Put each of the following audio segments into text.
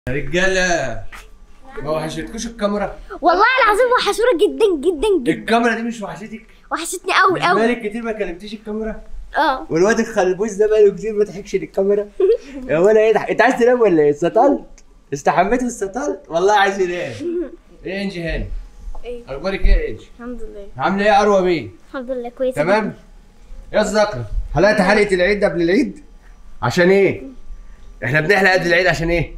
يا رجاله ما وحشتكوش الكاميرا والله العظيم وحشوره جدا جدا جدا الكاميرا دي مش وحشتك وحشتني قوي قوي بقالك كتير ما كلمتيش الكاميرا اه والواد الخلبوس ده بقاله كتير ما ضحكش للكاميرا يا ولا يضحك انت عايز تنام ولا ايه استطلت استحميت واستطلت والله عايز ينام ايه يا انجي هاني ايه اخبارك ايه يا انجي الحمد لله عامله ايه يا اروى بيه الحمد لله كويس تمام يا الذكر حلقت حلقه العيد قبل العيد عشان ايه احنا بنحلق قبل العيد عشان ايه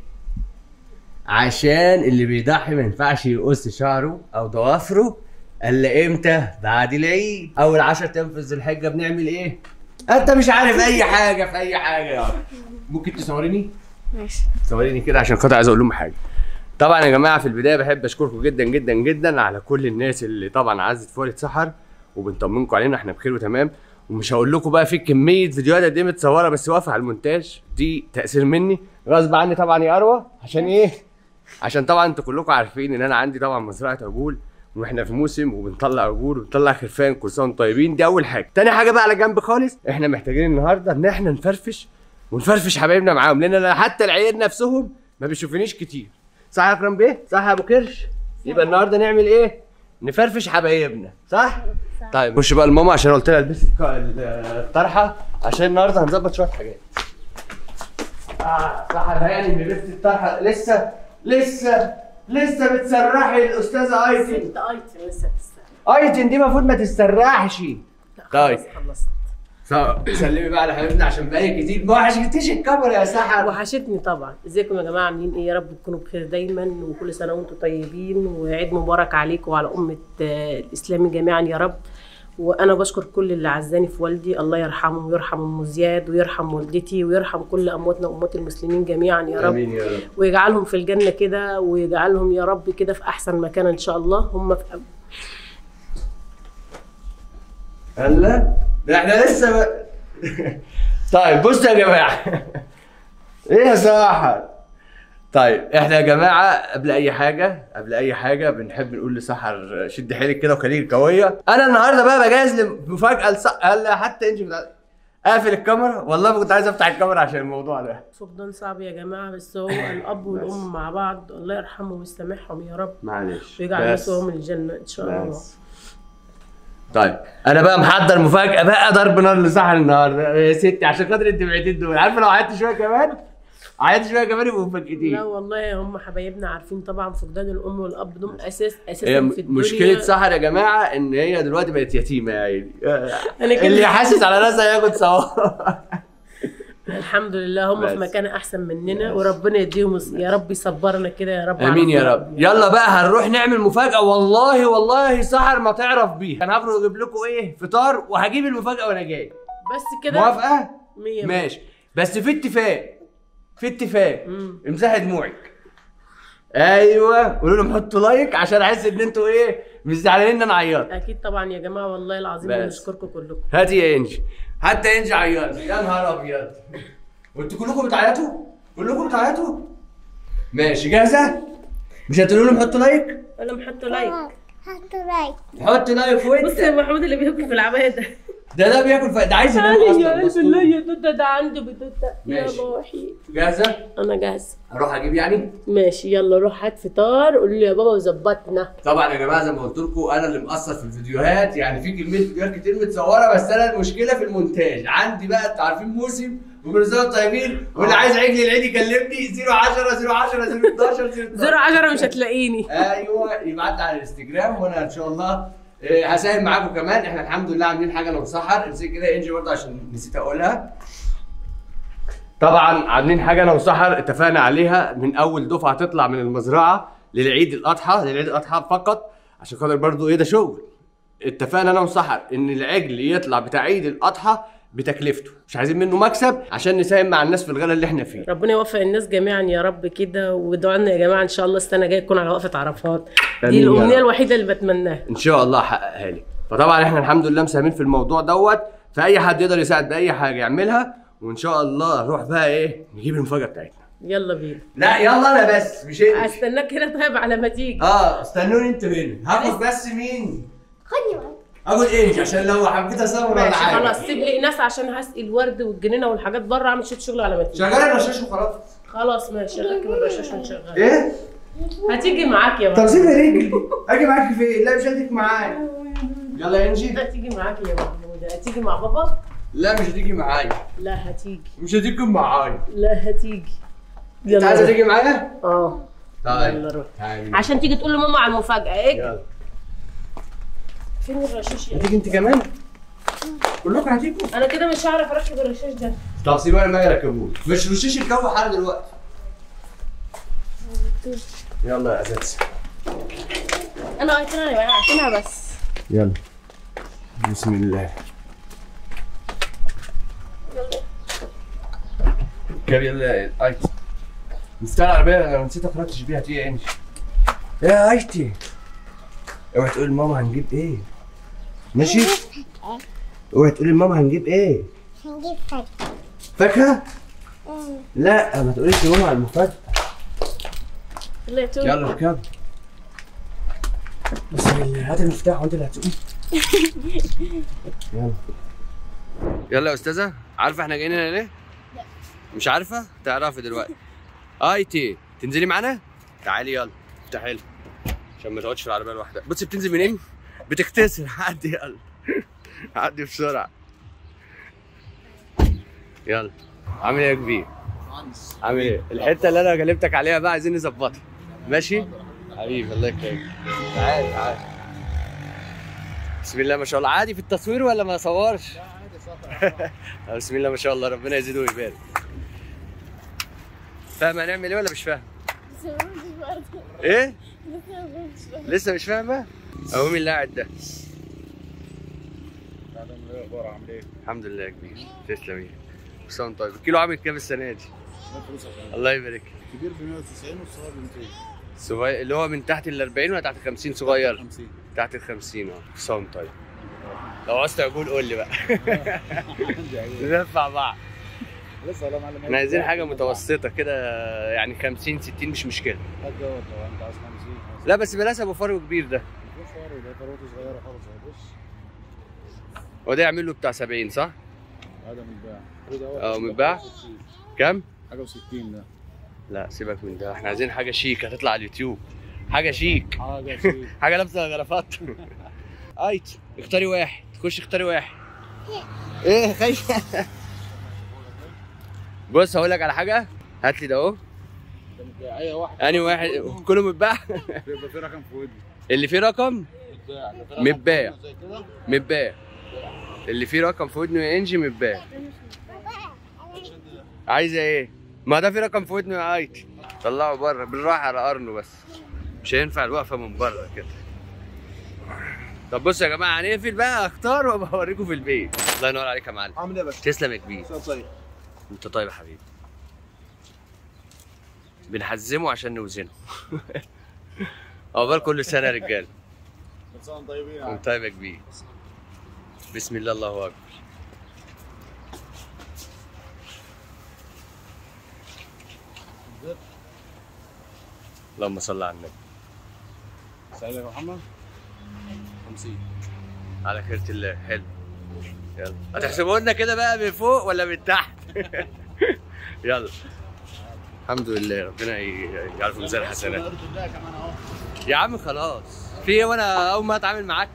عشان اللي بيضحي ما ينفعش يقص شعره او ضوافره الا امتى بعد العيد اول 10 ايام في ذو الحجه بنعمل ايه انت مش عارف اي حاجه في اي حاجه يا عم. ممكن تصوريني ماشي صوريني كده عشان خاطر عايز اقول لهم حاجه طبعا يا جماعه في البدايه بحب اشكركم جدا جدا جدا على كل الناس اللي طبعا عزت في ولد سحر وبنطمنكم علينا احنا بخير وتمام ومش هقول لكم بقى في كميه فيديوهات قد ايه متصوره بس واقفه على المونتاج دي تاثير مني غصب عني طبعا يا اروى عشان ايه عشان طبعا انتوا كلكم عارفين ان انا عندي طبعا مزرعه عجول واحنا في موسم وبنطلع عجول وبنطلع خرفان كل سنه وانتم طيبين دي اول حاجه تاني حاجه بقى على جنب خالص احنا محتاجين النهارده ان احنا نفرفش ونفرفش حبايبنا معاهم لان انا حتى العيال نفسهم ما بيشوفونيش كتير صح يا اكرم بيه صح يا ابو كرش يبقى النهارده نعمل ايه نفرفش حبايبنا صح صح. طيب خش بقى لماما عشان قلت لها البسي الك- الطرحه عشان النهارده هنظبط شويه حاجات اه صح يعني ان لبست الطرحه لسه لسه لسه بتسرحي الاستاذه ايتن انت ايتم لسه بتستنى ايتن دي المفروض ما تسرحش لا طيب. خلاص خلصت صح. سلمي بقى على حبيبنا عشان بقالي كتير ما وحشتيش الكاميرا يا سحر وحشتني طبعا ازيكم يا جماعه عاملين ايه يا رب تكونوا بخير دايما وكل سنه وانتم طيبين وعيد مبارك عليكم وعلى امه آه، الاسلام جميعا يا رب وانا بشكر كل اللي عزاني في والدي الله يرحمه ويرحم ام زياد ويرحم والدتي ويرحم كل امواتنا واموات المسلمين جميعا يا رب امين يا رب ويجعلهم في الجنه كده ويجعلهم يا رب كده في احسن مكان ان شاء الله هم في هلا ده احنا لسه ب... طيب بصوا يا جماعه ايه يا سحر طيب احنا يا جماعه قبل اي حاجه قبل اي حاجه بنحب نقول لسحر شد حيلك كده وخليك قويه انا النهارده بقى بجهز لمفاجاه لسحر هلا حتى انت بتاع... قافل الكاميرا والله ما كنت عايز افتح الكاميرا عشان الموضوع ده فقدان صعب يا جماعه بس هو الاب والام مع بعض الله يرحمهم ويسامحهم يا رب معلش ويجعل بس. مسواهم الجنه ان شاء الله بس طيب انا بقى محضر مفاجاه بقى ضرب نار لسحر النهارده يا ستي عشان خاطر الدمعتين دول عارفه لو عيطت شويه كمان عيطت شويه كمان يبقوا مفاجئتين لا والله هم حبايبنا عارفين طبعا فقدان الام والاب دول اساس اساسا هي في الدنيا مشكله سحر يا جماعه ان هي دلوقتي بقت يتيمه يا عيني أنا كده- اللي حاسس على راسها ياخد صواب الحمد لله هم في بس. مكان احسن مننا وربنا يديهم الص- يا رب يصبرنا كده يا رب على امين يا الظلم. رب يلا بقى هنروح نعمل مفاجاه والله والله سحر ما تعرف بيها انا هخرج اجيب لكم ايه فطار وهجيب المفاجاه وانا جاي بس كده موافقه مية ماشي بس في اتفاق في اتفاق مم. امسحي دموعك ايوه قولوا لهم حطوا لايك عشان احس ان انتوا ايه مش زعلانين ان انا عيطت اكيد طبعا يا جماعه والله العظيم بس. بنشكركم كلكم هاتي يا انجي حتى انجي عيطت يا نهار ابيض وانتوا كلكم بتعيطوا كلكم بتعيطوا ماشي جاهزه مش هتقولوا لهم حطوا لايك انا محط لايك هاتوا لايك حط لايك بص يا وانت محمود اللي بياكل في العبايه ده ده ده بياكل ف... ده عايز ينام تعالي اصلا يا قلب مسطول. الله يا توته ده عنده بتوته يا ماشي. روحي جاهزه انا جاهزه اروح اجيب يعني ماشي يلا روح هات فطار قول له يا بابا وظبطنا طبعا يا جماعه زي ما قلت لكم انا اللي مقصر في الفيديوهات يعني في كميه فيديوهات كتير متصوره بس انا المشكله في المونتاج عندي بقى انتوا عارفين موسم وكل سنه وانتم طيبين واللي عايز عجل العيد يكلمني 010 010 011 زر 10 مش هتلاقيني ايوه يبعت لي على الانستجرام وانا ان شاء الله آه، هساهم معاكم كمان احنا الحمد لله عاملين حاجه لو سحر امسك كده يا انجي برضه عشان نسيت اقولها طبعا عاملين حاجه انا وسحر اتفقنا عليها من اول دفعه تطلع من المزرعه للعيد الاضحى للعيد الاضحى فقط عشان خاطر برضو ايه ده شغل اتفقنا انا وسحر ان العجل يطلع بتاع عيد الاضحى بتكلفته مش عايزين منه مكسب عشان نساهم مع الناس في الغلا اللي احنا فيه ربنا يوفق الناس جميعا يا رب كده وادعوا لنا يا جماعه ان شاء الله السنه الجايه تكون على وقفه عرفات آمين دي يا الامنيه رب. الوحيده اللي بتمناها ان شاء الله احققها لي فطبعا احنا الحمد لله مساهمين في الموضوع دوت فاي حد يقدر يساعد باي حاجه يعملها وان شاء الله نروح بقى ايه نجيب المفاجاه بتاعتنا يلا بينا لا يلا انا بس مش انت استناك هنا طيب على ما تيجي اه استنوني انتوا هنا هاخد بس مين خدني معاك اخد ايه عشان لو حبيت اصور ولا ماشي حاجه خلاص سيب لي ناس عشان هسقي الورد والجنينه والحاجات بره اعمل شويه شغل على ما تيجي شغال الرشاش وخلاص خلاص ماشي ركب الرشاش ونشغل ايه هتيجي معاك يا طب محمود سيب رجلي اجي معاك فين لا مش هتيجي معايا يلا يا انجي هتيجي معاك يا محمود هتيجي مع بابا لا مش هتيجي معايا لا هتيجي مش هتيجي معايا لا هتيجي انت عايزه تيجي معايا اه طيب يلا روح تعالي عشان تيجي تقول لماما على المفاجأة ايه يلا فين الرشاش يا هتيجي انت كمان كلكم هتيجوا انا كده مش هعرف اركب الرشاش ده طب سيبوا انا ما اركبوش مش رشيش الجو حر دلوقتي يلا يا اساتذه انا قلت لها يبقى عارفينها بس يلا بسم الله كاب يلا ايتي مفتاح العربية انا نسيت اخرجتش بيها تيجي يا انجي يا ايتي اوعي تقول لماما هنجيب ايه ماشي اوعي تقولي لماما هنجيب ايه هنجيب فاكهة فاكهة لا ما تقوليش لماما على المفاجأة لا تقول يلا اركب بسم الله هات المفتاح وانت اللي هتقوم يلا يلا يا استاذه عارفه احنا جايين هنا ليه؟ مش عارفه؟ تعرفي دلوقتي ايتي تنزلي معانا؟ تعالي يلا افتحي لها عشان ما تقعدش في العربيه لوحدها بصي بتنزل منين؟ بتكتسر عدي يلا عدي بسرعه يلا عامل ايه يا كبير؟ عامل ايه؟ الحته اللي انا كلمتك عليها بقى عايزين نظبطها ماشي؟ حبيبي الله يكرمك تعال تعال بسم الله ما شاء الله عادي في التصوير ولا ما اصورش؟ بسم الله ما شاء الله ربنا يزيده ويبارك فاهم هنعمل ايه ولا مش فاهم؟ ايه؟ لسه مش فاهمه؟ اهو مين اللي قاعد ده؟ الحمد لله يا كبير تسلم ايدك كل سنه وأنت طيب الكيلو عامل كام السنه دي؟ الله يبارك كبير ب 190 والصغير ب 200 صغير اللي هو من تحت ال 40 ولا تحت ال 50 صغير؟ 50 تحت ال 50 اه كل سنه وأنت طيب لو عاوز عجول قول لي بقى ندفع بعض لسه والله معلم احنا عايزين حاجه متوسطه كده يعني 50 60 مش مشكله قد دوت لو انت عايز 50 لا بس بلاش ابو فرو كبير ده مفيش فرق ده ثروته صغيره خالص اهو بص هو ده يعمل له بتاع 70 صح؟ هذا متباع وده اه، متباع؟ كام؟ حاجه و60 ده لا سيبك من ده احنا عايزين حاجه شيك هتطلع على اليوتيوب حاجه شيك حاجه شيء حاجه لابسه غرفات ايت اختاري واحد خش اختاري واحد ايه خايف بص هقول لك على حاجه هات لي ده اهو اي واحد انهي واحد كله متباع بيبقى في رقم في ودني اللي فيه رقم متباع ده في رقم متباع. في ودنه زي كده متباع اللي فيه رقم في ودنه يا انجي متباع عايزه ايه ما ده في رقم في ودنه يا ايتي طلعه بره بالراحه على قرنه بس مش هينفع الوقفه من بره كده طب بصوا يا جماعه هنقفل بقى اختار وابقى اوريكم في البيت الله ينور عليك يا معلم عامل ايه يا باشا؟ تسلم يا كبير طيب انت طيب يا حبيبي بنحزمه عشان نوزنه عقبال كل سنه يا رجاله كل سنه وانتم طيبين يا عم. انت طيب يا كبير بسم الله الله اكبر اللهم صل على النبي سعيد يا محمد 50 على خيرة الله حلو يلا هتحسبوا لنا كده بقى من فوق ولا من تحت يلا الحمد لله ربنا يجعله في ميزان حسنات ده كمان اهو يا عم خلاص في ايه وانا اول ما اتعامل معاك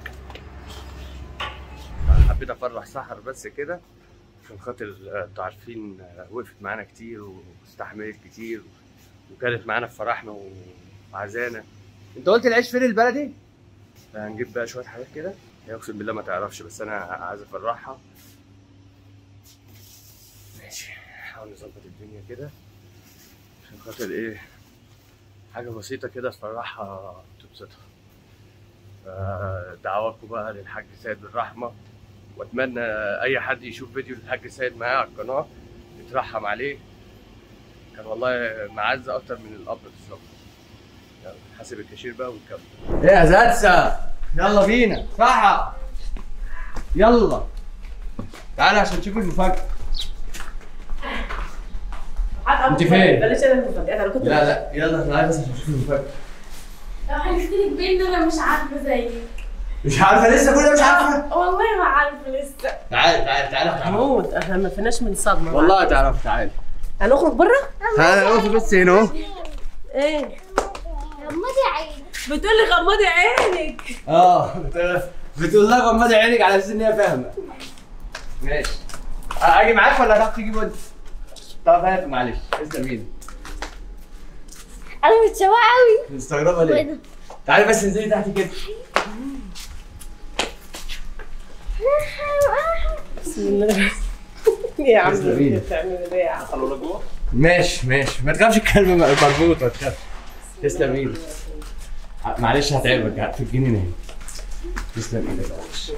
حبيت افرح سحر بس كده عشان خاطر آه، انتوا عارفين آه، وقفت معانا كتير واستحملت كتير وكانت معانا في فرحنا وعزانا انت قلت العيش فين البلدي؟ هنجيب بقى شويه حاجات كده هي اقسم بالله ما تعرفش بس انا عايز افرحها ماشي نحاول نظبط الدنيا كده عشان خاطر ايه حاجة بسيطة كده تفرحها تبسطها آه، دعواتكم بقى للحاج سيد بالرحمة واتمنى اي حد يشوف فيديو للحاج سيد معايا على القناة يترحم عليه كان والله معزة اكتر من الاب بالظبط يلا حاسب الكاشير بقى ونكمل ايه يا زاتسا يلا بينا صح يلا تعالى عشان تشوف المفاجأة انت فين؟ بلاش انا المفاجآت انا كنت لا لا يلا احنا عايز عشان تشوف المفاجأة لو هنختلف بين انا مش عارفه زيك مش عارفة لسه كل ده مش عارفة والله ما عارفه لسه تعال تعال تعال محمود احنا ما فيناش من صدمه والله تعرف تعال هنخرج بره ها اقف بس هنا اهو ايه غمضي عينك بتقول لي غمضي عينك اه بت- بتقول لها غمضي عينك على اساس ان هي فاهمه ماشي اجي معاك ولا هتعرف تجيب انت؟ طب هات معلش تسلم ايدك انا متشوقه قوي مستغربه ليه؟ تعالي بس انزلي تحت كده بسم الله يا عم تسلم ايدك. بتعمل ايه يا عم خلوا لك جوه ماشي ماشي ما تخافش الكلب مربوط ما تخافش تسلم ايدك معلش هتعبك في الجنينه اهي تسلم ايدك معلش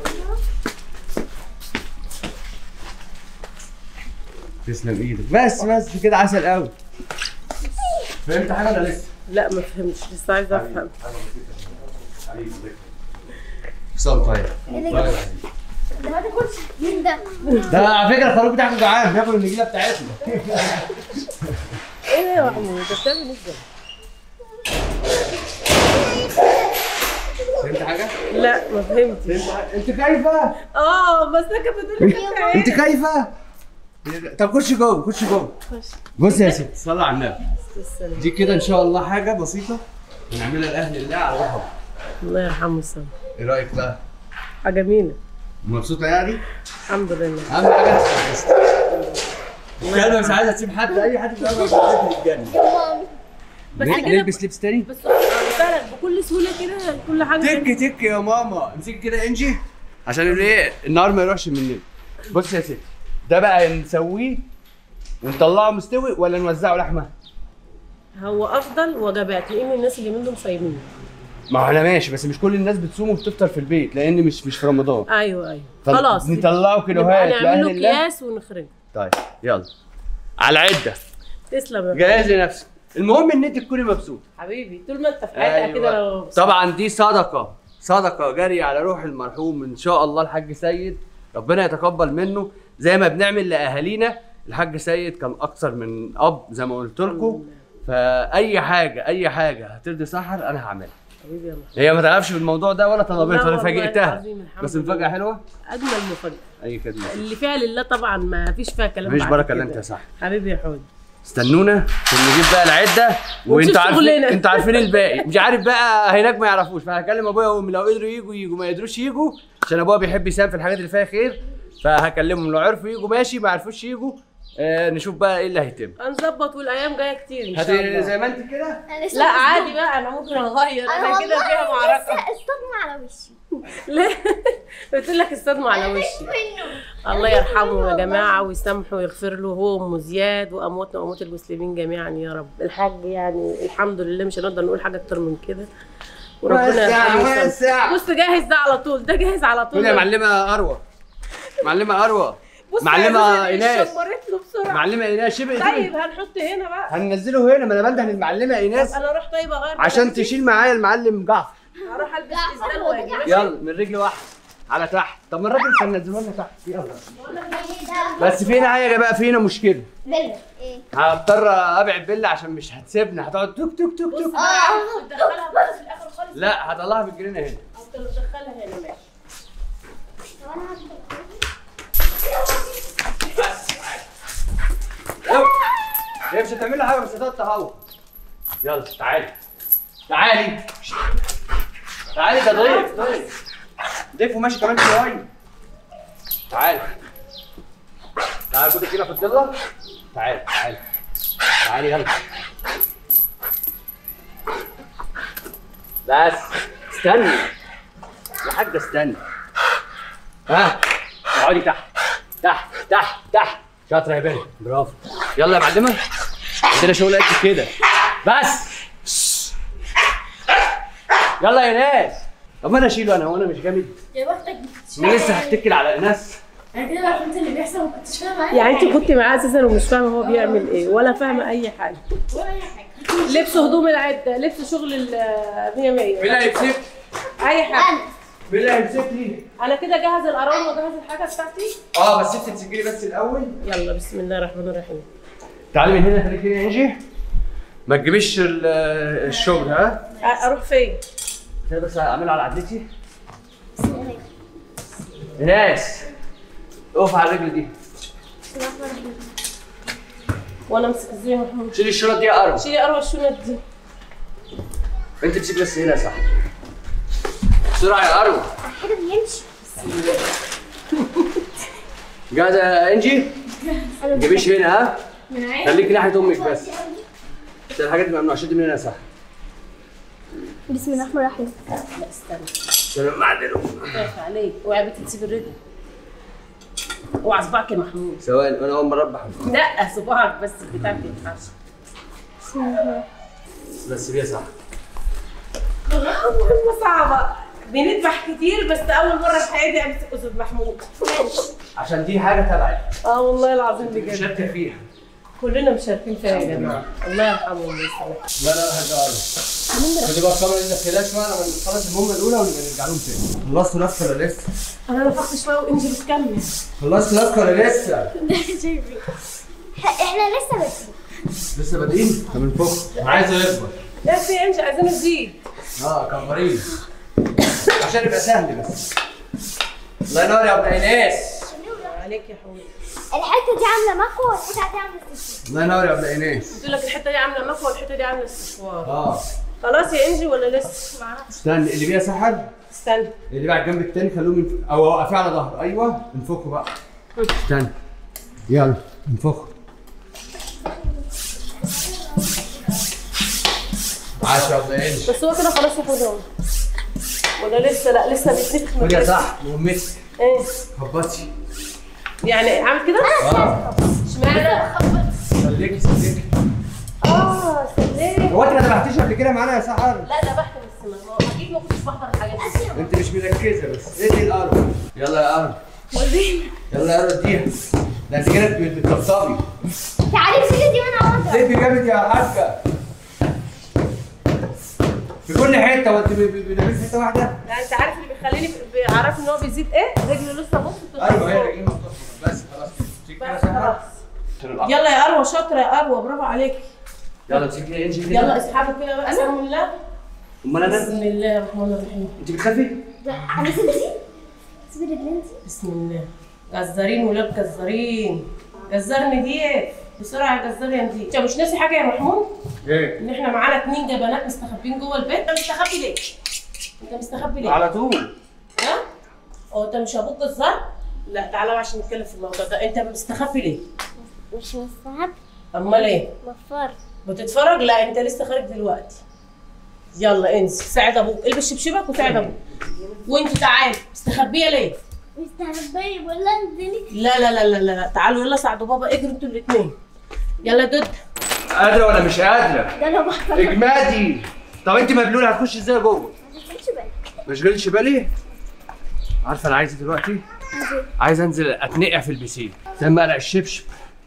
تسلم ايدك بس بس كده عسل قوي فهمت حاجه ولا لسه؟ لا ما فهمتش لسه عايزه افهم صوت طيب ده ما تاكلش مين ده؟ ده على فكره الخروج بتاعك جعان بياكل النجيله بتاعتنا ايه ده يا محمود انت بتعمل ايه ده؟ فهمت حاجه؟ لا ما فهمتش فهمت حاجه؟ انت خايفه؟ اه بس انا كانت بتقول لي خايفة انت ايه؟ خايفه؟ طب خش جوه خش جوه بص يا ستي صلي على النبي تسلم. دي كده ان شاء الله حاجه بسيطه نعملها لاهل الله على روحهم الله يرحمه السما ايه رايك بقى؟ حاجه جميله مبسوطه يعني؟ الحمد لله اهم حاجه انك اتجوزت. الكلبه مش عايزه تسيب حد اي حد في الأرض مش عايزة تتجنن بس نل- كده نلبس لبس تاني؟ بس فعلا بكل سهوله كده كل حاجه تك تك يا ماما امسكي كده انجي عشان ايه النار ما يروحش مننا بص يا ستي ده بقى نسويه ونطلعه مستوي ولا نوزعه لحمه؟ هو افضل وجبات لان الناس اللي منهم صايمين ما هو انا ماشي بس مش كل الناس بتصوم وبتفطر في البيت لان مش مش في رمضان ايوه ايوه خلاص نطلعه نبقى كيلوهات نعمل لاهل له الله اكياس ونخرجه طيب يلا على عده تسلم يا جهزي نفسك المهم ان انت تكوني مبسوط حبيبي طول ما انت في حياتك كده لو طبعا دي صدقه صدقه جاريه على روح المرحوم ان شاء الله الحاج سيد ربنا يتقبل منه زي ما بنعمل لاهالينا الحاج سيد كان اكثر من اب زي ما قلت لكم فاي حاجه اي حاجه هترضي سحر انا هعملها حبيبي يا محمود هي ما تعرفش بالموضوع ده ولا لا طلبتها ولا والله فاجئتها العظيم الحمد بس لله. مفاجاه حلوه اجمل مفاجاه اي خدمه اللي فيها لله طبعا ما فيش فيها كلام مفيش بعد بركه كده. الا انت يا صاحبي حبيبي يا حود استنونا عشان نجيب بقى العده ونشوف وانتوا عارفين شغلنا. انتوا عارفين الباقي مش عارف بقى هناك ما يعرفوش فهكلم ابويا وامي لو قدروا يجوا يجوا ما قدروش يجوا عشان ابويا بيحب يساهم في الحاجات اللي فيها خير فهكلمهم لو عرفوا يجوا ماشي ما عرفوش يجوا آه نشوف بقى ايه اللي هيتم هنظبط والايام جايه كتير ان شاء هت الله زي ما انت كده لا عادي بقى انا ممكن اغير انا كده فيها معركه الصدمة على وشي ليه بتقول لك الصدمه على وشي الله يرحمه يا جماعه ويسامحه ويغفر له هو وام زياد وامواتنا واموات المسلمين جميعا يا رب الحاج يعني الحمد لله مش هنقدر نقول حاجه اكتر من كده وربنا وسع، يرحمه ويسامحه. وسع. بص جاهز ده على طول ده جاهز على طول خد يا معلمه اروى معلمه اروى بص معلمة يا إيناس. إيناس شمرت له بسرعه معلمه ايناس شبه طيب هنحط هنا بقى هننزله هنا ما انا بنده المعلمه ايناس انا اروح طيب اغير عشان ملابسي. تشيل معايا المعلم جعفر هروح البس ازاي واجي ماشي؟ يلا من رجل واحده على تحت طب ما الراجل كان نزله لنا تحت يلا بس في هنا حاجه بقى في هنا مشكله بلا ايه هضطر ابعد بيلا عشان مش هتسيبنا هتقعد توك توك توك بص توك بقى يا عم، تدخلها بقى في الاخر خالص لا هطلعها بالجنينه هنا او تدخلها هنا ماشي طب انا هدخل. يلا. هي مش هتعمل لها حاجه بس هتقعد تهوى يلا تعالي تعالي تعالي ده ضيف ضيف ضيف وماشي كمان شويه تعالي تعالي خد كده في الضله تعالي تعالي تعالي يلا بس استني يا حاجه استني ها اقعدي تحت تحت تحت تحت شاطره يا بنت برافو يلا يا معلمه عندنا شغل قد كده بس يلا يا ناس طب ما انا اشيله انا وانا مش جامد يا بختك انا لسه هتكل على الناس انا كده بقى فهمت اللي بيحصل وما كنتش فاهمه اي يعني انت حاجة. كنت معاه اساسا ومش فاهمه هو بيعمل ايه ولا فاهمه اي حاجه ولا اي حاجه لبس هدوم العده لبس شغل ال 100 100 مين اللي هيمسك اي حاجه انا مين اللي هيمسك لي انا كده جاهز القرار وجاهز الحاجه بتاعتي اه بس انت تسجلي بس الاول يلا بسم الله الرحمن الرحيم تعالي من هنا خليك هنا يا انجي ما تجيبيش ال- الشغل ها أ- اروح فين كده بس اعملها على عدتي ناس اقف على الرجل دي وانا امسك ازاي يا محمود شيل الشنط دي يا ارو شيلي اروى الشنط دي انت تمسك بس هنا يا صاحبي بسرعه يا ارو كده بيمشي جاهزه يا انجي؟ ما تجيبيش هنا ها؟ من عين خليك ناحيه امك بس عشان الحاجات دي ممنوع شد من هنا يا صاحبي بسم الله الرحمن الرحيم لا استنى عشان معدله خايف عليك اوعي بنت تسيب الرجل اوعى صباعك يا محمود ثواني انا اول مره اربح لا صباعك بس بتاعك يتحرش بس ليه صح مهمة صعبة بنذبح كتير بس أول مرة في حياتي أمسك أستاذ محمود عشان دي حاجه تبعي اه والله العظيم بجد مشاركه فيها كلنا مشاركين فيها يا جماعة الله يرحمه ويسامحه لا لا هزار خدي بقى الكاميرا دي دخلها شويه لما نخلص المهمه الاولى ونبقى نرجع لهم تاني خلصتوا لفه ولا لسه؟ أنا نفخت شوية وإنجي بتكمل خلصتوا لفه ولا لسه؟ احنا لسه بادئين لسه بادئين؟ طب نفك انا عايزه يكبر لا في إنجي عايزين نزيد اه كبرين عشان يبقى سهل بس الله ينور يا ابو ايناس عليك يا حبيبي الحته دي عامله مكوى والحته دي عامله سيسي الله ينور يا ابو ايناس قلت لك الحتة دي عاملة مكوى والحتة دي عاملة استشوار اه خلاص يا إنجي ولا لسه؟ استنى اللي بيها سحب استنى اللي بقى على الجنب التاني خلوهم ينف... او وقفيه على ظهر ايوه انفخوا بقى استنى يلا انفخوا عاش يا ابو ايناس بس هو كده خلاص ياخدهم ولا لسه لا لسه بيتنفخ من خد يا كده. صح مهمتك ايه خبطي يعني عامل كده؟ اه اشمعنى؟ سلكي سلكي اه سلام هو انت ما ذبحتيش قبل كده معانا يا سحر؟ لا ذبحت بس ما ما- اكيد ما كنتش بحضر الحاجات دي انت مش مركزه بس ايه دي الارض يلا يا ارض يلا يا ارض اديها ده انت كده بت- بتطبطبي تعالي امسكي دي وانا اقعد ليه جامد يا حاجه في كل حته وانت بتعملي في حته واحده لا انت عارف اللي بيخليني بيعرفني ان هو بيزيد ايه؟ رجله لسه بص ايوه هي رجلي مفتوحه بس خلاص امسكي كده يا بس سحر خلاص عشان الأرض. يلا يا اروى شاطره يا اروى برافو عليك يلا امسكي كده انجي كده يلا اسحبوا كده بقى بسم الله امال انا بسم الله الرحمن الرحيم انت بتخافي؟ انا سيبي دي سيبي رجلين دي بسم الله جزارين ولاد جزارين جزار نضيف بسرعه يا جزار يا نضيف انت مش ناسي حاجه يا محمود ايه؟ ان احنا معانا اتنين جبنات مستخبين جوه البيت انت مستخبي ليه؟ انت مستخبي ليه؟ على طول ها؟ هو انت مش ابوك جزار؟ لا تعالى بقى عشان نتكلم في الموضوع ده انت مستخبي ليه؟ مش مستحب امال ايه؟ مفر بتتفرج؟ لا انت لسه خارج دلوقتي يلا انزل ساعد ابوك البس شبشبك وساعد ابوك وانت تعالي مستخبيه ليه؟ مستحبة ولا انزلي لا لا لا لا لا تعالوا يلا ساعدوا بابا اجروا انتوا الاثنين يلا دود قادره ولا مش قادره؟ ده انا بحفظ اجمادي طب انت مبلوله هتخش ازاي جوه؟ ما تاخدش بالك ما اشغلش بالي عارفه انا عايز إيه دلوقتي عايز انزل اتنقع في البسين زي ما اقلع الشبشب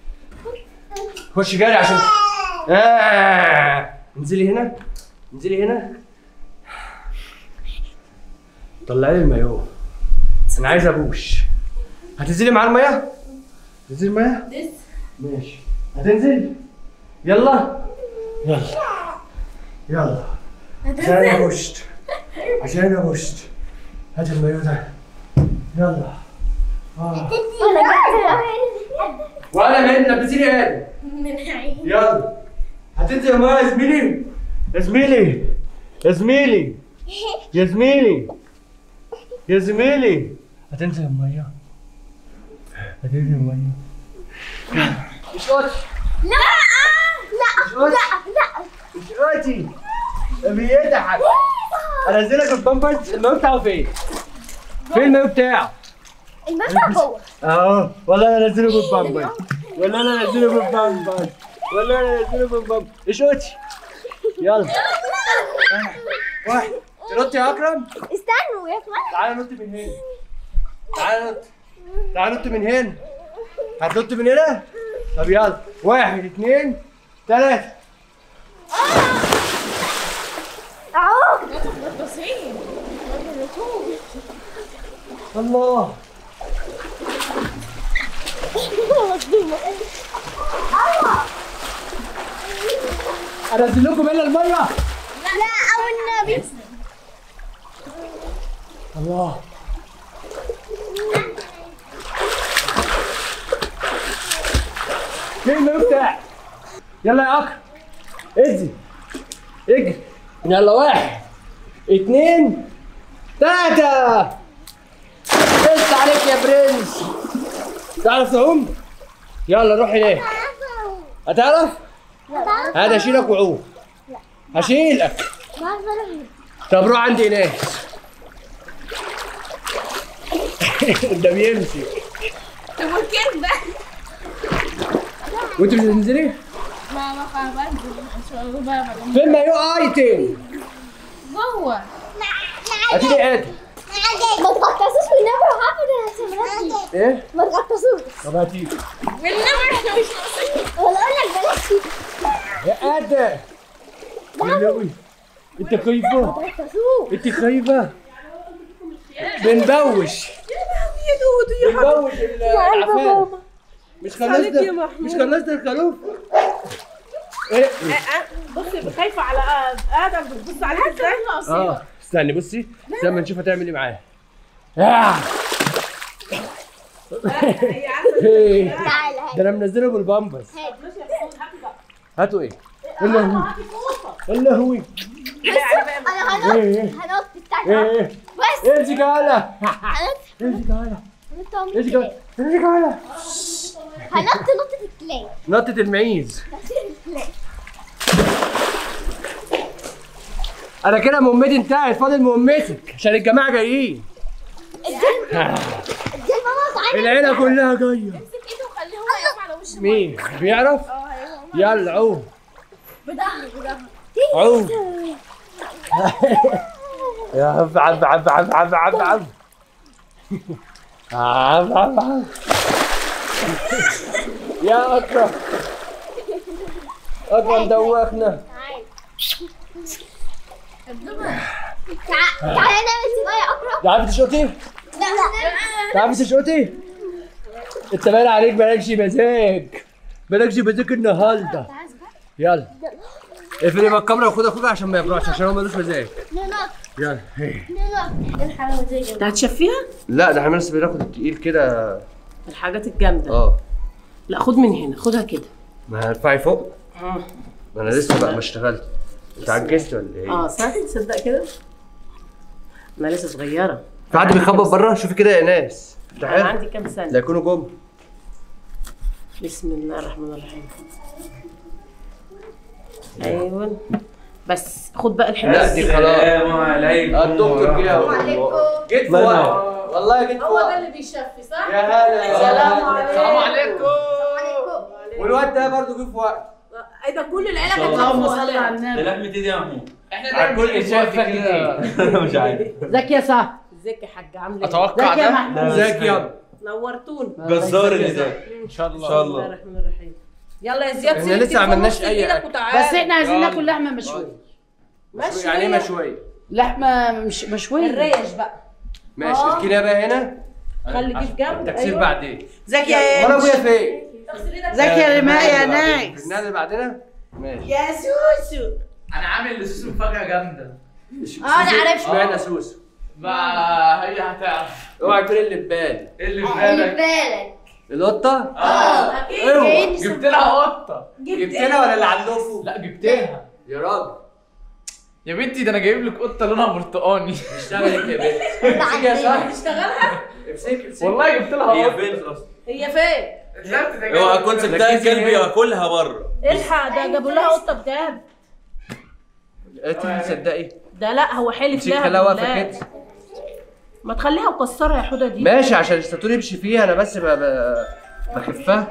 خش جري عشان آه. انزلي هنا انزلي هنا طلعي لي المايو انا عايز ابوش هتنزلي معاه الميه تنزلي الميه لسه ماشي هتنزل يلا يلا يلا عشان انا بوشت عشان انا بوشت هات المايو ده يلا آه. ولا جبت وانا من نبتدي ايه من عين يلا هتنزل يا ماما يا زميلي يا زميلي يا زميلي يا زميلي يا زميلي هتنزل الميه هتنزل الميه مش قلت لا لا لا لا مش قلتي بيضحك انزلك البامبرز المايو بتاعه فين؟ فين المايو بتاعه؟ المدفع جوه اهو والله انا انزله بالبامبرز والله انا انزله بالبامبرز والله انا انزله بالبامبرز ايش قلتي؟ يلا واحد تنط يا اكرم استنوا يا اخوان تعالى نط من هنا تعالى نط تعالى نط من هنا هتنط من هنا طب يلا واحد اثنين ثلاثة اهو الله مظلومة انزل لكم الا المية لا او النبي الله فين المايو بتاعي؟ يلا يا اكرم اجري اجري يلا واحد اتنين تلاتة بس عليك يا برنس تعرف تعوم؟ يلا روح هناك هتعرف؟ هذا اشيلك وعوم هشيلك طب روح عند ايناس ده بيمشي طب والكلب وانت مش هتنزلي؟ ما ما خلاص بنزل ان شاء الله بقى فين مايو ايتم؟ جوه هاتي لي عادي ما تغطسوش والنبي حافظ الهسمات ايه؟ ما تغطسوش طب هاتي والنمر احنا مش ناقصين ولا اقول لك بلاش يا ادم والنبي انت خايفة؟ تغطسوش انت خايفة؟ بنبوش بنبوش العفان مش خلصنا مش خلصنا الخروف ايه بصي خايفه على ادم بتبص عليك ازاي اه استني بصي استنى ما نشوف هتعمل ايه معاه آه. إيه. تعالى ده انا منزله بالبامبرز هاتوا ايه؟ الا هو الا هو انا هنط ايه ايه هنط بتاعك ايه بس امسك هلا هنط امسك هلا هنط امسك هلا امسك هلا هنط نطة الكلاب نطة المعيز الكلاب انا كده مهمتي انتهت فاضل مهمتك عشان الجماعه جايين ادي ماما تعالى العيله كلها جايه امسك ايده وخليه هو يقف على وش مين بيعرف يلا عوم بضهر بضهر عوم يا عب عب عب عب عب عب عب عب عب عب يا اكرم اكرم دوخنا تعالى نعمل سباق يا اكرم تعرفي تشقطي؟ لا لا تعرفي تشقطي؟ انت باين عليك مالكش مزاج مالكش مزاج النهارده يلا اقفلي بقى الكاميرا وخد اخوك عشان ما يبرعش عشان هو ملوش مزاج ننط يلا ننط ايه الحلاوه دي انت هتشفيها لا ده احنا بس بناخد التقيل كده الحاجات الجامده اه لا خد من هنا خدها كده ما هرفعي فوق ما انا لسه بقى ما اشتغلت انت عجزت ولا ايه؟ اه صح تصدق كده انا لسه صغيره في حد بيخبط بره شوفي كده يا ناس انا تعال عندي كام سنه لا يكونوا جم بسم الله الرحمن الرحيم ايوه بس خد بقى الحته لا دي خلاص عليكم الدكتور جه أهو. جيت في وقت والله جيت في هو ده وقت اللي بيشفي صح؟ يا هلا سلام عليكم. السلام عليكم والواد ده برضه جه في وقت ايه ده كل العيله كانت اللهم واقفة صل ولا؟ على النبي لحمة ايدي يا محمود على كل شايفه كده مش عارف ازيك يا صاحبي ازيك يا حاج عامله ايه؟ اتوقع ازيك يا ده محمود ازيك يابا نورتونا جزار اللي ده ان شاء ان الله شاء بسم الله الله الرحمن الرحيم يلا يا زياد احنا سيب لسه التليفون عملناش وسيب أي ايدك أكل. وتعالى بس احنا عايزين يلا. ناكل لحمه مشويه ماشي يعني ايه مشوية لحمه مش مشويه الريش بقى ماشي اركنيها بقى هنا خلي دي في جنب التكسير أيوة. بعدين ازيك وانا ابويا فين؟ ازيك يا رماء يا نايس النادي بعدنا ماشي يا سوسو انا عامل لسوسو مفاجأة جامدة اه انا عرفت اشمعنى سوسو ما هي هتعرف اوعى تقول اللي في بالي ايه اللي في خلي بالك بالك القطه اه اوعى جبت لها قطة جبت لها ولا اللي عندكم لا جبتها يا راجل يا بنتي ده انا جايب لك قطة لونها برتقاني اشتغلت يا بنت امسكي يا صاحبي تشتغلها امسكي امسكي والله جبت لها هي قطة فين اصلا؟ هي فين؟ اوعى كنت سبتها كلب ياكلها بره الحق ده جابوا لها قطه بجد انت تصدقي ده لا هو حلف امسكي لها خليها واقفه بالله. كده ما تخليها مكسره يا حوده دي ماشي عشان الساتور يمشي فيها انا بس ب- ب- بخفها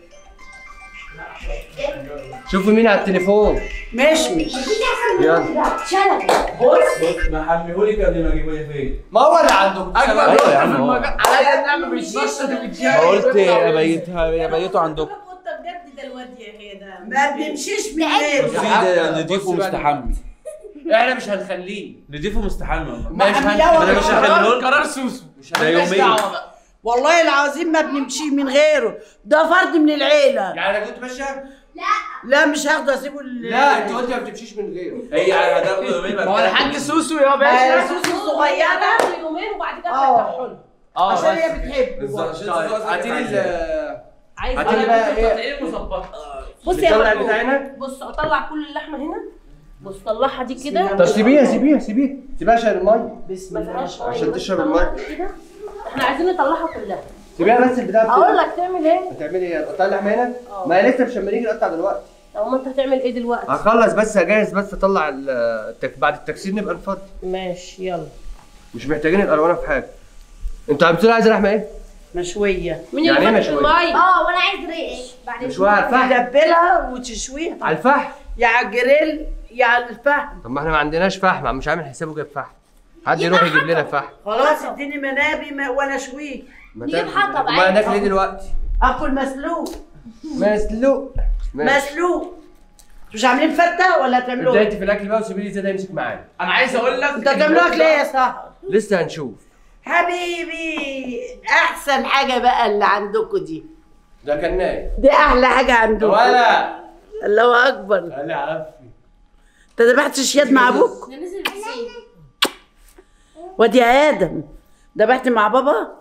شوفوا مين على التليفون مشمش يلا بص ما حميهولك قبل ما اجيبه فين ما هو اللي عندكم اجمل أيوة قطة يا في عم هو. المجال عليا النعمة بيتنشط وبيتشال قلت ابيتها ابيته عندكم قطه بجد ده الواد يا هي ده ما بنمشيش من غيره في ده نضيفه بص بقى. مستحمي احنا مش هنخليه نضيفه مستحمي والله مش محمي هن... يلا. انا مش قرار هخليه قرار سوسو ده يومين والله العظيم ما بنمشي من غيره ده فرد من العيله يعني انا كنت ماشيه لا مش هاخده اسيبه لل- لا انت قلت ما بتمشيش من غيره هي هتاخده يومين ما هو الحاج سوسو يا ما باشا سوسو الصغيره هتاخد يومين وبعد كده اه. تفتحوا له اه عشان بس. هي بتحبه بالظبط طيب هاتي لي ال عايز هاتي لي بقى ايه ايه مظبطة بص يا نطلع محمود البتاع هنا بص اطلع كل اللحمه هنا بص طلعها دي كده طب سيبيها سيبيها سيبيها سيبيها عشان الميه بسم ما الله فيهاش مية. عشان تشرب طلعها المية. دي كده احنا عايزين نطلعها كلها سيبيها بس البتاع اقول لك تعمل ايه هتعملي ايه؟ هتقطعي اللحمه هنا؟ ما هي لسه مش لما نيجي نقطع دلوقتي طب ما انت هتعمل ايه دلوقتي هخلص بس اجهز بس اطلع ال- التك... بعد التكسير نبقى نفضي ماشي يلا مش محتاجين الالوانه في حاجه انتوا عم عايز لحمه ايه؟ مشويه مين يعني اللي ايه فتح مشوية؟ المي اه وانا عايز ريش بعدين مشوية على الفحم تتبلها وتشويها على الفحم يا على الجريل يا على الفحم طب ما احنا ما عندناش فحم مش عامل حسابه جايب فحم حد يروح يجيب لنا فحم خلاص اديني منابي ما وانا اشويه ما نجيب تاكل- حطب ما عادي. ناكل ايه دلوقتي؟ اكل مسلوق مسلوق ماشي مسلوق مش عاملين فته ولا هتعملوا ابدا ايه؟ انت في الاكل بقى وسيبي لي زي ده يمسك معانا انا عايز اقول لك انت هتعملوا اكل ايه يا سهر؟ لسه هنشوف حبيبي احسن حاجه بقى اللي عندكم دي ده كان نايم دي احلى حاجه عندكم ولا الله اكبر انا عارف انت ذبحت شياد مع ابوك ده نزل بسين وادي يا ادم ذبحت مع بابا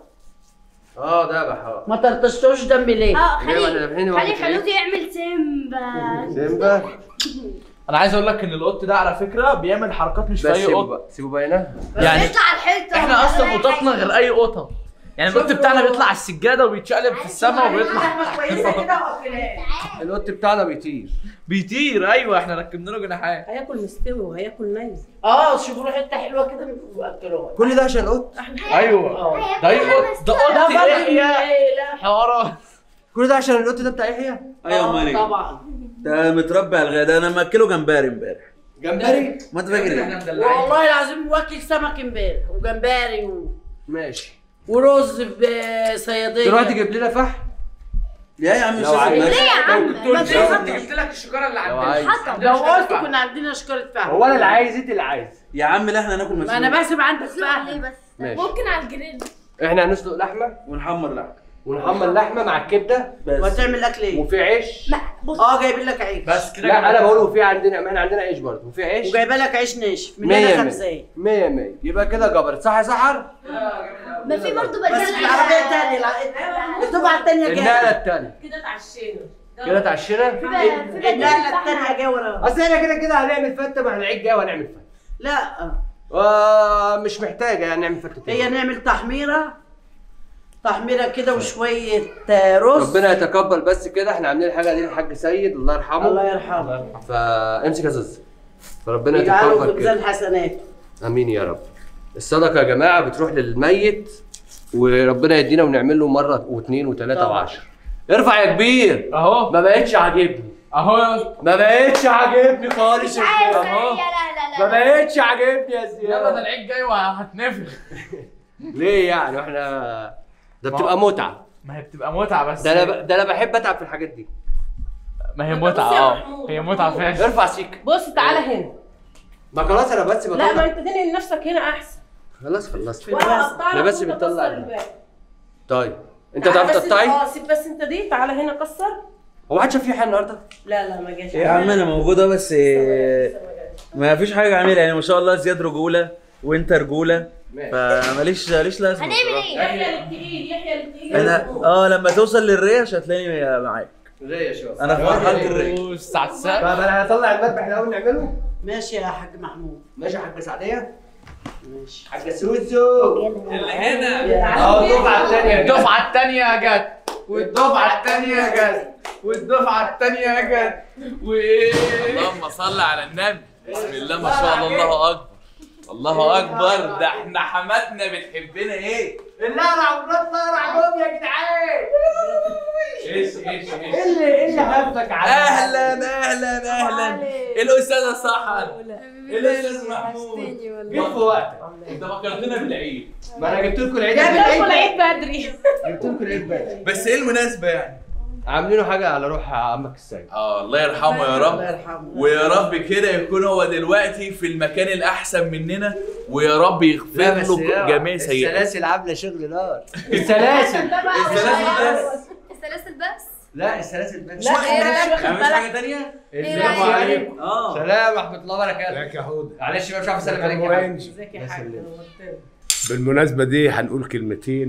اه ده بحار ما طرطشتوش دمي ليه اه ليه ولا خلي دافعيني خلي واحد خلوتي يعمل سيمبا سيمبا انا عايز اقول لك ان القط ده على فكره بيعمل حركات مش في بس اي سيبه قط بقى سيبه بقى هنا يعني بيطلع على الحيطه احنا اصلا قططنا غير اي قطط يعني القط بتاعنا بيطلع على السجاده وبيتشقلب في السماء وبيطلع كويسه كده واكلها القط بتاعنا بيطير بيطير ايوه احنا ركبنا له جناحات هياكل مستوي وهياكل ني اه شوفوا له حته حلوه كده واكلوها كل ده عشان القط ايوه اه ده قط ده قط ده برضه يحيى لا حوارات كل ده عشان القط ده بتاع يحيى ايوه مالك طبعا ده متربي على الغدا انا ماكله جمبري امبارح جمبري ما انت فاكر ايه؟ والله العظيم واكل سمك امبارح وجمبري و... ماشي ورز بصياديه تروح تجيب لنا فحم يا يا عم مش لو عايز. لازم ليه يا عم ما في كنت جبت لك الشجره اللي لو عندنا عايز لو قلت كنا عندنا شكاره فحم هو انا اللي عايز انت اللي عايز يا عم لا احنا ناكل ما انا مسلوق بحسب عندك ليه فحم بس ماشي ممكن على الجريل احنا هنسلق لحمه ونحمر لحم ونحمر لحمه مع الكبده بس وهتعمل اكل ايه؟ وفي عيش اه جايبين لك عيش بس كده لا جميل. انا بقول وفي عندنا ما احنا عندنا عيش برضه وفي عيش وجايبه لك عيش ناشف من 100 هنا 100 خمسه 100 100 يبقى كده جبرت صح يا سحر؟ ما في برضه بس في العربيه الثانيه الدفعه الثانيه النقله جايه الثانيه كده اتعشينا كده اتعشينا النقله الثانيه جايه وراها اصل احنا كده كده هنعمل فته ما احنا العيد جاي وهنعمل فته لا آه مش محتاجه يعني نعمل فته هي تاني نعمل تحميره تحميره كده وشويه آه، رز ربنا يتقبل بس كده احنا عاملين الحاجه دي للحاج سيد الله يرحمه الله يرحمه فامسك يا زوز فربنا يجعله في يتقبل كده ميزان حسناته امين يا رب الصدقه يا جماعه بتروح للميت وربنا يدينا ونعمل له مره واثنين وثلاثه طبعا. وعشرة ارفع يا كبير اهو ما بقتش عاجبني اهو ما بقتش عاجبني خالص مش يا عايز زياد يا لا لا ما لا بقتش عاجبني يا يلا ده زياد العيد جاي وهتنفخ ليه يعني احنا ده بتبقى متعه ما هي بتبقى متعه بس ده انا ب... ده انا بحب اتعب في الحاجات دي ما هي بص يا متعه اه محمود، هي متعه محمود. فعلا ارفع سيك بص تعالى هنا ما خلاص انا بس لا ما بطلع انت تنقل نفسك هنا احسن خلاص خلصت وانا هقطع انا لك بس وانت بتطلع كسر ال- الباقي. طيب انت تعالى تعرف بس- تقطعي اه سيب بس انت دي تعالى هنا كسر هو حد شاف في حاجه النهارده لا لا ما جاش يا عم انا موجوده بس إيه، ما فيش حاجه اعملها يعني ما شاء الله زياد رجوله وانت رجوله فماليش ماليش لازمه هنعمل بصراحة. ايه؟ يحيى للتقيل يحيى للتقيل انا اه لما توصل للريش هتلاقيني معاك ليه يا شباب انا في مرحله الريش الساعه طب 9 انا هطلع المذبح الاول نعمله ماشي يا حاج محمود ماشي يا حاجه سعديه ماشي حاجه سوسو اللي هنا اه الدفعه الثانيه الدفعه الثانيه جت والدفعه الثانيه جت والدفعه الثانيه جت و اللهم صل على النبي بسم الله ما شاء الله الله اكبر الله اكبر ده احنا حماتنا بتحبنا ايه اللي اقرع وبطل اقرع بوم يا جدعان ايش ايش ايش ايه اللي ايه اللي هفك على اهلا اهلا اهلا الاستاذه سحر الاستاذ محمود جيت في وقتك انت فكرتنا بالعيد ما انا جبت لكم العيد جاب لكم بدري. العيد بدري جبت لكم العيد بدري بس ايه المناسبه يعني عاملينه حاجه على روح عمك السيد اه الله يرحمه يا الله رب يرحمه ويا رب كده يكون هو دلوقتي في المكان الاحسن مننا ويا رب يغفر له جميع سيئاته السلاسل عامله شغل نار السلاسل السلاسل بس السلاسل بس لا السلاسل بس لا ايه يعني مش حاجه تانية؟ السلام عليكم اه سلام ورحمه الله وبركاته ازيك يا هدى معلش بقى مش عارف اسلم عليك يا وين؟ حبيبي. ازيك يا حاج نورتنا. بالمناسبة دي هنقول كلمتين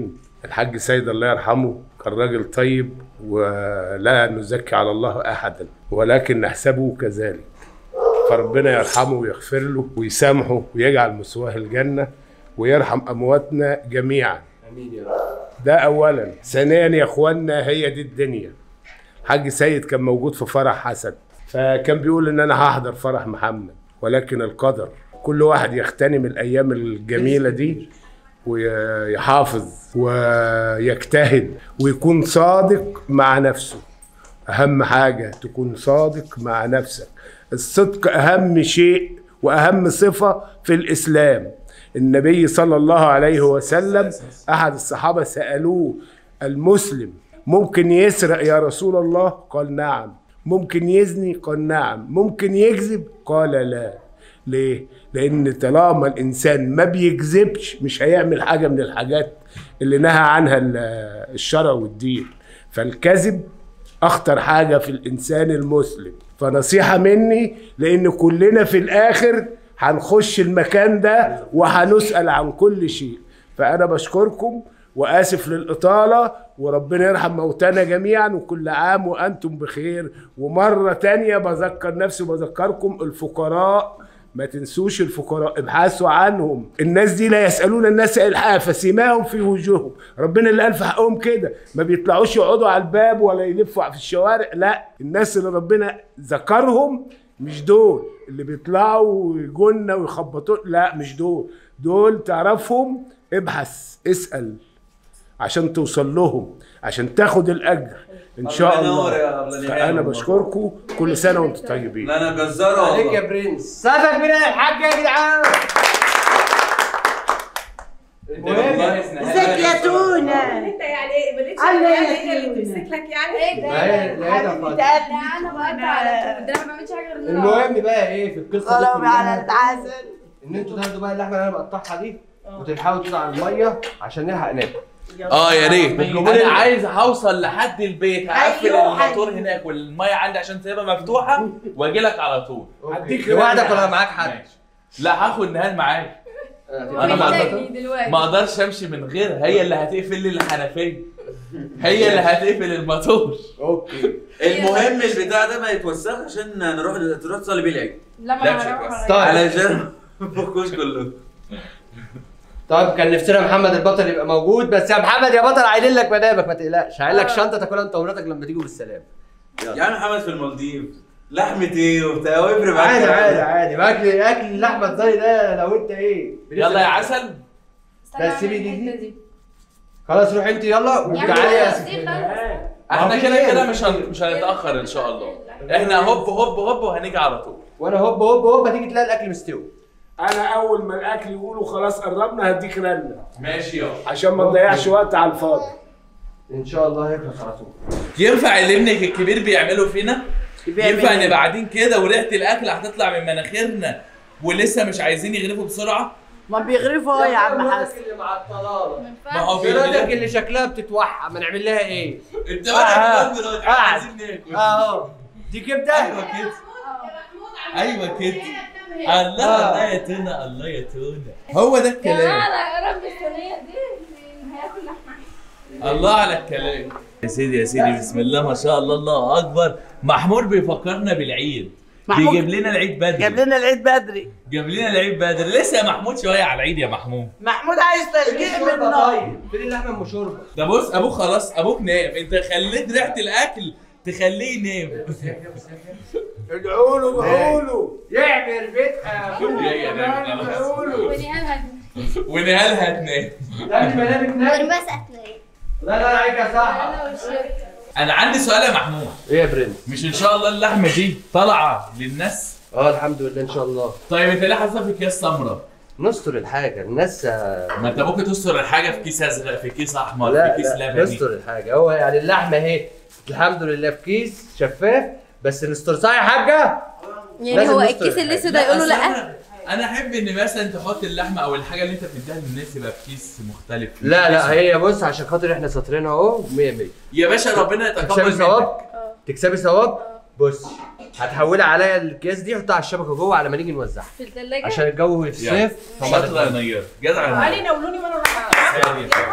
الحاج سيد الله يرحمه كان راجل طيب ولا نزكي على الله احدا ولكن نحسبه كذلك فربنا يرحمه ويغفر له ويسامحه ويجعل مثواه الجنه ويرحم امواتنا جميعا امين يا رب ده اولا ثانيا يا اخوانا هي دي الدنيا حاج سيد كان موجود في فرح حسن فكان بيقول ان انا هحضر فرح محمد ولكن القدر كل واحد يغتنم الايام الجميله دي ويحافظ ويجتهد ويكون صادق مع نفسه اهم حاجه تكون صادق مع نفسك الصدق اهم شيء واهم صفه في الاسلام النبي صلى الله عليه وسلم احد الصحابه سالوه المسلم ممكن يسرق يا رسول الله قال نعم ممكن يزني قال نعم ممكن يكذب قال لا ليه لان طالما الانسان ما بيكذبش مش هيعمل حاجه من الحاجات اللي نهى عنها ال- الشرع والدين فالكذب اخطر حاجه في الانسان المسلم فنصيحه مني لان كلنا في الاخر هنخش المكان ده وهنسال عن كل شيء فانا بشكركم واسف للاطاله وربنا يرحم موتانا جميعا وكل عام وانتم بخير ومره تانية بذكر نفسي وبذكركم الفقراء ما تنسوش الفقراء ابحثوا عنهم الناس دي لا يسالون الناس الحافه سيماهم في وجوههم ربنا اللي قال في حقهم كده ما بيطلعوش يقعدوا على الباب ولا يلفوا في الشوارع لا الناس اللي ربنا ذكرهم مش دول اللي بيطلعوا ويجونا ويخبطوا لا مش دول دول تعرفهم ابحث اسال عشان توصل لهم عشان تاخد الاجر ان شاء الله ينور الله يا أبلة نهاد فانا والله. بشكركم كل سنه وانتم طيبين لا انا جزاره عليك والله يا برنس سقفك من الحاج يا جدعان ازيك يا تونه انت يعني ايه بليتش الله يعني يا ايه اللي سيدي. بتمسك لك يعني ايه ده لا هي- لا هي ده فاضي. لا انا بقطع على طول ده انا ما بعملش حاجه غير ان أنا المهم بقى ايه في القصه دي ضرب على كلها العسل ان انتوا تاخدوا بقى اللحمه اللي انا بقطعها دي وتلحقوا تدوا على الميه عشان نلحق ناكل اه يا ريت بتجيبوا لي انا ال- عايز هوصل لحد البيت هقفل أيوه، الموتور هناك والميه عندي عشان تبقى مفتوحه واجي لك على طول هديك لوحدك ولا معاك حد؟ ماشي لا هاخد نهال معايا انا ما محتاجني أقدر- دلوقتي ما اقدرش امشي من غيرها هي اللي هتقفل لي الحنفيه هي اللي هتقفل الموتور اوكي المهم البتاع ده ما يتوسخ عشان نروح تروح تصلي بيه العيد لا ما لا، انا مش هروح هيتوسع. على- طيب علشان ما تفكوش كلهم طيب كان نفسنا محمد البطل يبقى موجود بس يا محمد يا بطل عايلين لك مدامك ما تقلقش هعين لك شنطه تاكلها انت ومراتك لما تيجوا بالسلام يا عم محمد في المالديف لحمة ايه وبتاع ويفرق معاك عادي عادي عادي ما اكل اكل اللحمه الضاني ده لو انت ايه يلا يا عسل استنى بس سيبي أعمل دي- الحتة دي. خلاص روح انت يلا وتعالي يا خلاص، ستي دي خلاص. احنا في كده إيه؟ كده مش هن... مش هنتاخر ان شاء الله احنا هوب هوب هوب وهنيجي على طول وانا هوب هوب هوب هتيجي تلاقي الاكل مستوي انا اول ما الاكل يقولوا خلاص قربنا هديك رنه ماشي يلا عشان ما نضيعش وقت على الفاضي ان شاء الله هيخلص على طول ينفع اللي ابنك الكبير بيعمله فينا بيعمل ينفع إيه؟ نبقى قاعدين كده وريحه الاكل هتطلع من مناخيرنا ولسه مش عايزين يغرفوا بسرعه ما بيغرفوا اهو يا عم حسن اللي مع الطلاله ما ما هو ينفعش. مراتك بيقول اللي شكلها بتتوحى ما نعمل لها ايه انت آه. بقى قاعد. عايزين ناكل اهو دي كبده ايوه كده ايوه كده الله الله يا تونه الله يا تونه هو ده يا الكلام جماعه يا رب الصينيه دي هياكل لحمه الله على الكلام يا سيدي يا سيدي بسم الله ما شاء الله الله اكبر محمود بيفكرنا بالعيد محمود بيجيب لنا العيد بدري جاب لنا العيد بدري جاب لنا العيد بدري لسه يا محمود شويه على العيد يا محمود محمود عايز تشجيع من النار طيب فين اللحمه ام شوربه ده بص ابوك خلاص ابوك نام انت خليت ريحه الاكل تخليه ينام ادعوا له ادعوا له يعمل بيتها يا نام خلاص. ادعوا له ونهال هدي ونهال هتنام ده مدامك نايم بس هتلاقي لا لا عليك يا صاحبي انا والشيخ انا عندي سؤال يا محمود ايه يا برنس مش ان شاء الله اللحمه دي طالعه للناس اه الحمد لله ان شاء الله طيب انت ليه حاططها في اكياس سمراء نستر الحاجه الناس آه، ما انت ممكن تستر الحاجه في كيس ازرق في كيس احمر لا في كيس لا لبني نستر الحاجه هو يعني اللحمه اهي الحمد لله في كيس شفاف بس نستر صح يا حاجه يعني لازم هو نستر الكيس الحاجة. الاسود هيقولوا أصل لا أنا- انا احب ان مثلا تحط اللحمه او الحاجه اللي انت بتديها للناس يبقى في كيس مختلف لا لا هي بص عشان خاطر احنا ساطرينها اهو 100 100 يا باشا ربنا تكسبي يتقبل ثواب منك تكسبي ثواب بص هتحولي عليا الكيس دي حطها على الشبكه جوه على ما نيجي نوزعها في الثلاجه عشان الجو في الصيف فما شاطره يا نير جدع يا تعالي نير ناولوني وانا رايحه ثانية.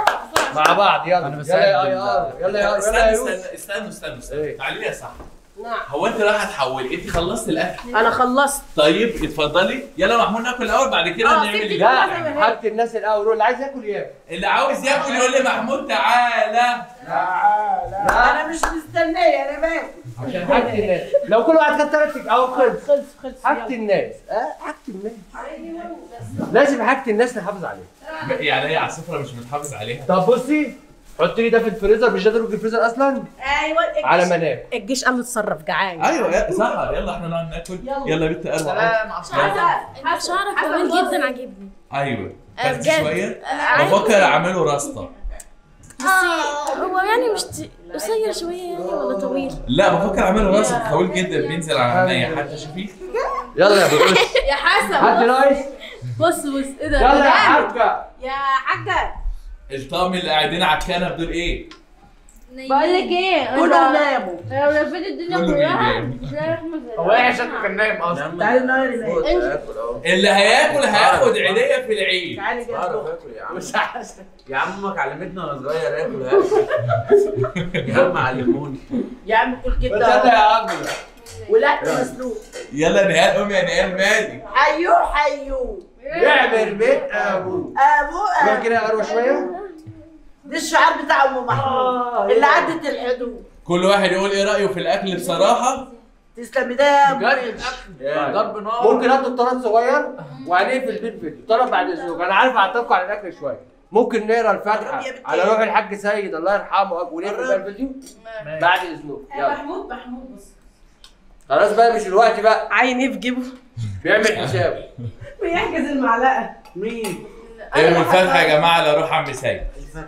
مع بعض يلا أنا يلا بساعد يا بال- يار يلا يا يار استنى يلا يا يوسف استنى استنى استنى استنى إيه؟ تعالي لي يا صاحبي نعم هو انت رايحه تحولي انت خلصت الاكل انا خلصت طيب اتفضلي يلا محمود ناكل الاول بعد كده آه، نعمل سيبني ايه لا حاجة الناس الاول روح اللي عايز ياكل ياكل اللي عاوز ياكل يقول لي محمود تعالى انا مش مستنيه انا باكل عشان حاجة الناس لو كل واحد خد ثلاث او خلص خلص خلص حاجة الناس اه حاجة الناس لازم حاجة الناس نحافظ عليها يعني هي على السفره مش متحافظ عليها طب بصي حط لي ده في الفريزر مش قادر في الفريزر اصلا ايوه على ما انام الجيش قال لي اتصرف جعان ايوه يا سهر يلا احنا نقعد ناكل يلا يا بنت قلوه شعرك طويل جدا عاجبني ايوه آه، بس بجد. شويه آه، بفكر اعمله راستا هو يعني مش ت- قصير شويه يعني ولا طويل لا بفكر اعمله راستا طويل جدا بينزل على عينيا حتى شوفيه يلا يا بروش يا حسن حد نايس بص بص ايه ده يلا يا ده حاجة يا حاجه الطقم اللي قاعدين على الكنب دول ايه؟ بقول لك ايه كلهم ناموا لو لفيت الدنيا كله كلها بينام. مش هلاقي احمد زي هو ايه شكله كان نايم اصلا تعالي ناير ناير اللي هياكل هياخد عيديه في العيد تعالي جنبه مش حاسس يا عم امك علمتنا وانا صغير اكل هاكل يا عم علموني يا عم كل بس كده يلا يا عم ولحم مسلوق يلا نهال قوم يا نهال مالي حيو حيو يعمل بيت ابوه ابو يلا أبو. كده اروح شويه ده الشعار بتاع ام محمود اللي عدت الحدود كل واحد يقول ايه رايه في الاكل بصراحه تسلمي ده يا ابو بجد ضرب نار ممكن هاتوا الطرد صغير وهنقفل البيت فيديو طرد بعد اذنك انا عارف اعطيكم على الاكل شويه ممكن نقرا الفاتحه يا بنتي. على روح الحاج سيد الله يرحمه ونقفل بقى الفيديو بعد اذنك يلا محمود محمود بص خلاص بقى مش الوقت بقى عين ايه في جيبه بيعمل حسابه بيحجز المعلقه مين ارموا الفتحه يا جماعه لا روح عم سيد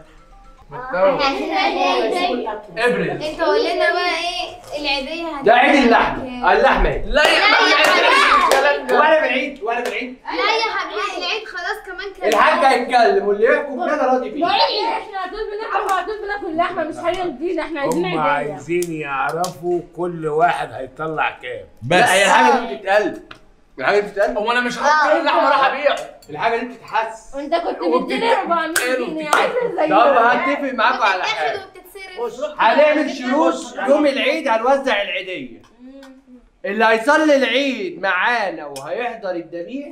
ابرد انت قول لنا بقى ايه العيدية هتبقى ده عيد اللحمه كام؟ اللحمه اهي لا يا حبيبي وانا بالعيد وانا بالعيد لا يا حبيبي العيد خلاص كمان كام الحاج هيتكلم واللي يحكم ده انا راضي فيه احنا دول بناكل دول بناكل لحمه مش حاجه جديده احنا عايزين هم عيديه عايزين يعرفوا كل واحد هيطلع كام بس لا هي الحاجه دي بتتقل الحاجه دي بتتقل هو انا مش هحط كل اللحمه راح ابيع الحاجه دي بتتحس وانت كنت مديني 400 جنيه عايزه زي طب هتفق معاكم على بتتاخد حاجه وبتتصرف هنعمل شروط يوم العيد هنوزع العيديه اللي هيصلي العيد معانا وهيحضر الذبيح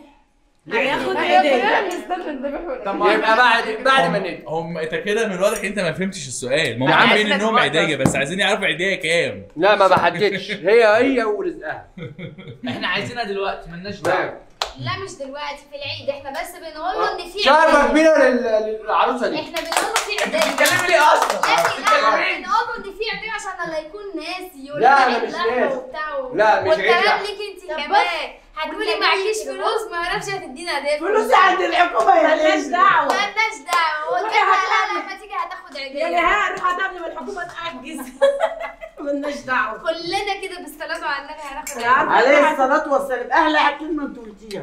هياخد عيديه عيديه نستنى الذبح ولا يبقى بعد بعد ما ندفع هم انت كده من الواضح انت ما فهمتش السؤال ما يا هم عم عارفين احنا انهم دلوقتي- عيديه بس عايزين يعرفوا عيديه كام لا ما بحددش هي هي ورزقها احنا عايزينها دلوقتي مالناش دعوه تمام لا مش دلوقتي في العيد احنا بس بنقول له ان في شرفه عيدية. كبيره لل- للعروسه دي احنا بنقول له في عيدية بتتكلمي ليه اصلا؟ يا اخي لا بنقول له ان في عيدية عشان لا يكون ناسي يقول لا، لك أنا عيد مش لحمة ناسي. وبتاع لا، مش عيد والكلام لحمة. ليك انت طب كمان هتقولي وانت معكيش ماشي فلوس ما اعرفش هتدينا ده فلوسي عند الحكومه يا مالناش ليش دعوه مالناش دعوه قلت لها لا لما تيجي هتاخد يعني عيدية ها روح هتعمل من الحكومه تحجز مالناش دعوه كلنا كده بالصلاه على النبي هناخد يا عم. عيدية عليه الصلاه والسلام احلى كلمه انتوا قلتيها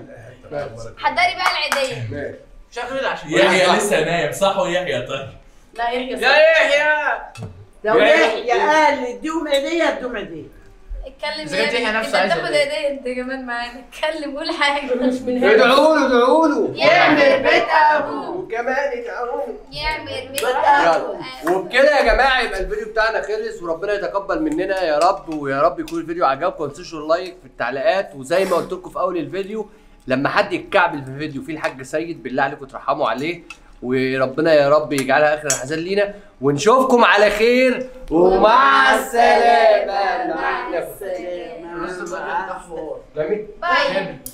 حضري بقى العيدية ماشي شغل عشان يحيى لسه نايم صح ويحيى طيب لا يحيى يا يحيى لو يا- يحيى قال اديهم عيديه اديهم عيديه اتكلم إذا كانت يا هي ابني. نفسها انت عايزة بتاخد ايه؟ هديه انت كمان معانا اتكلم قول حاجه مش من هنا ادعوا له ادعوا له يعمل بيت ابوه وكمان ادعوا له يعمل بيت يلا ابوه وبكده يا جماعه يبقى الفيديو بتاعنا خلص وربنا يتقبل مننا يا رب ويا رب يكون الفيديو عجبكم ما تنسوش اللايك في التعليقات وزي ما قلت لكم في اول الفيديو لما حد يتكعبل في فيديو فيه الحاج سيد بالله عليكم ترحموا عليه وربنا يا رب يجعلها اخر الحزان لينا ونشوفكم على خير ومع السلامه مع السلامه السلامه جميل باي